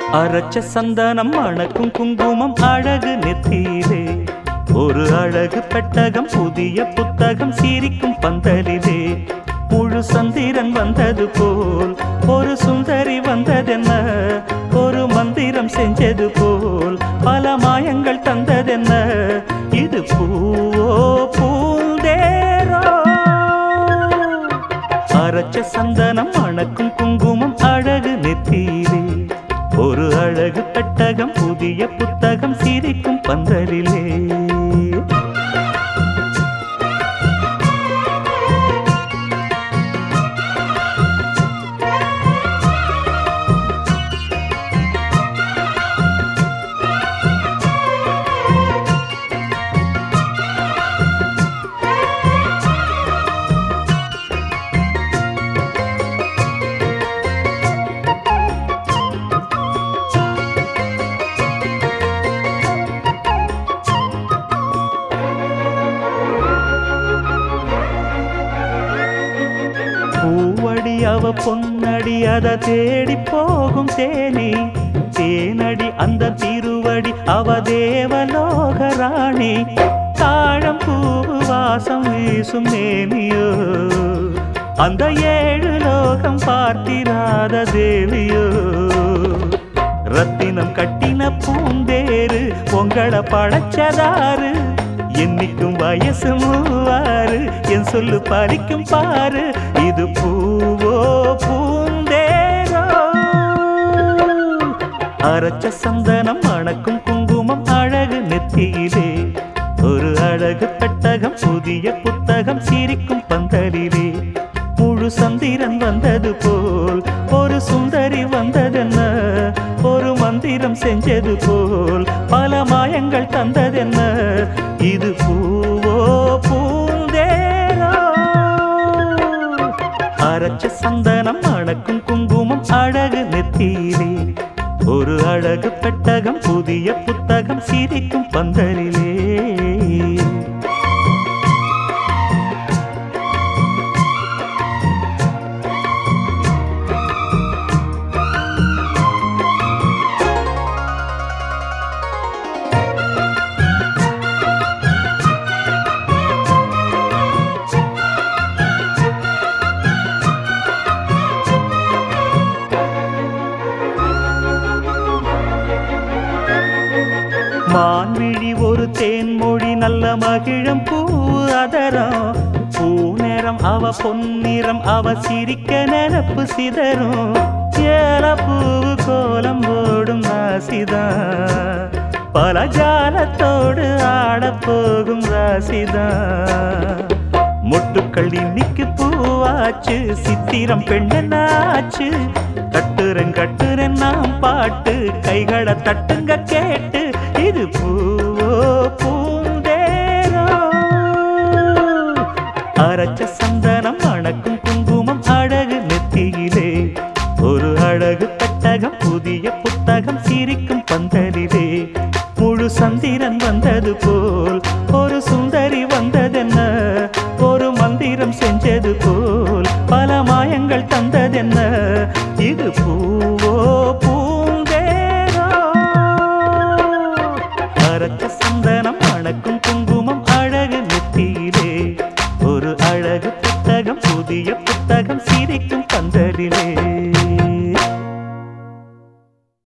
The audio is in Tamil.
அரைச்ச சந்தனம் அணக்கும் குங்குமம் அழகு நெத்தியிலே ஒரு அழகு பெட்டகம் புதிய புத்தகம் சிரிக்கும் பந்தலிலே முழு சந்திரன் வந்தது போல் ஒரு சுந்தரி வந்ததென்ன ஒரு மந்திரம் செஞ்சது போல் பல மாயங்கள் தந்ததென்ன இது பூவோ பூந்தேரோ அரைச்ச சந்தனம் அணக்கும் குங்குமம் அழகு நெத்தியிலே ஒரு அழகு பெட்டகம் புதிய புத்தகம் சிரிக்கும் பந்தலிலே பூவடி அவ பொன்னடி அத தேடி போகும் தேனி தேனடி அந்த திருவடி அவ தேவலோக ராணி தாழம் பூவு வாசம் வீசும் மேனியோ அந்த ஏழு லோகம் பார்த்திராத தேவியோ ரத்தினம் கட்டின பூந்தேரு உங்களை படைச்சதாரு என்னைக்கும் வயசு மூவாறு என் சொல்லு பறிக்கும் பாரு இது பூவோ பூந்தேரோ அரைச்ச சந்தனம் அணக்கும் குங்குமம் அழகு நெத்தியிலே ஒரு அழகு பெட்டகம் புதிய புத்தகம் சிரிக்கும் பந்தலிலே முழு சந்திரன் வந்தது போல் ஒரு சுந்தரி வந்ததென்ன ஒரு மந்திரம் செஞ்சது போல் பல மாயங்கள் தந்ததென்ன இது பூவோ பூந்தேரோ அரைச்ச சந்தனம் அணக்கும் குங்குமம் அழகு நெத்தியிலே ஒரு அழகு பெட்டகம் புதிய புத்தகம் சிரிக்கும் பந்தலிலே மான்விழி ஒரு தேன்மொழி நல்ல மகிழம் பூ அதரம் பூநேரம் அவ பொன்னிறம் அவ சிரிக்க நினப்பு சிதறும் ஏல பூவு கோலம் போடும் ராசிதான் பல ஜாலத்தோடு ஆடப் போகும் ராசிதான் மொட்டுக்கள் இன்னைக்கு பூவாச்சு சித்திரம் பெண்ணாச்சு கட்டுறன் கட்டுறன் நாம் பாட்டு கைகளை தட்டுங்க கேட்டு இது பூவோ பூந்தேரோ அரைச்ச சந்தனம் அணக்கும் குங்குமம் அழகு நெத்தியிலே ஒரு அழகு பெட்டகம் புதிய புத்தகம் சிரிக்கும் பந்தலிலே முழு சந்திரன் வந்தது போல் ஒரு சுந்தரி வந்ததென்ன ஒரு மந்திரம் செஞ்சது போல் பல மாயங்கள் தந்ததென்ன இது பூவோ பூ